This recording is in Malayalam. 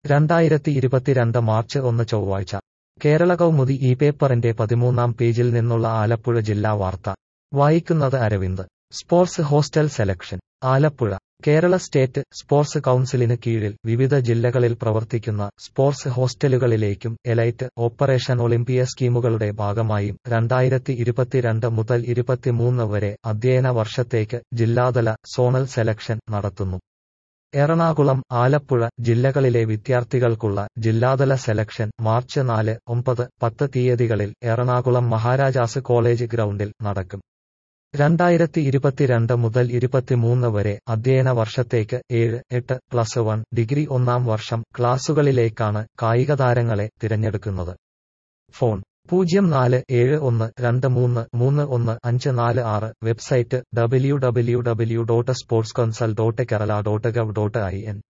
രണ്ടായിരത്തി ഇരുപത്തിരണ്ട് മാർച്ച് ഒന്ന് ചൊവ്വാഴ്ച കേരള കൗമുദി ഈ പേപ്പറിന്റെ പതിമൂന്നാം പേജിൽ നിന്നുള്ള ആലപ്പുഴ ജില്ലാ വാർത്ത വായിക്കുന്നത് Aravind sports hostel selection Alappuzha Kerala state sports കൗൺസിലിന് കീഴിൽ വിവിധ ജില്ലകളിൽ പ്രവർത്തിക്കുന്ന സ്പോർട്സ് ഹോസ്റ്റലുകളിലേക്കും എലൈറ്റ് ഓപ്പറേഷൻ ഒളിമ്പിയ സ്കീമുകളുടെ ഭാഗമായും രണ്ടായിരത്തി ഇരുപത്തിരണ്ട് മുതൽ ഇരുപത്തിമൂന്ന് വരെ അധ്യയന വർഷത്തേക്ക് ജില്ലാതല സോണൽ സെലക്ഷൻ നടത്തുന്നു എറണാകുളം ആലപ്പുഴ ജില്ലകളിലെ വിദ്യാർത്ഥികൾക്കുള്ള ജില്ലാതല സെലക്ഷൻ മാർച്ച് നാല് ഒമ്പത് പത്ത് തീയതികളിൽ എറണാകുളം മഹാരാജാസ് കോളേജ് ഗ്രൗണ്ടിൽ നടക്കും രണ്ടായിരത്തി ഇരുപത്തിരണ്ട് മുതൽ ഇരുപത്തിമൂന്ന് വരെ അധ്യയന വർഷത്തേക്ക് ഏഴ് എട്ട് പ്ലസ് വൺ ഡിഗ്രി ഒന്നാം വർഷം ക്ലാസുകളിലേക്കാണ് കായികതാരങ്ങളെ തിരഞ്ഞെടുക്കുന്നത് ഫോൺ പൂജ്യം നാല് ഏഴ് ഒന്ന് രണ്ട് മൂന്ന് മൂന്ന് ഒന്ന് അഞ്ച് നാല് ആറ് website W W W dot sports council dot Kerala dot gov dot I N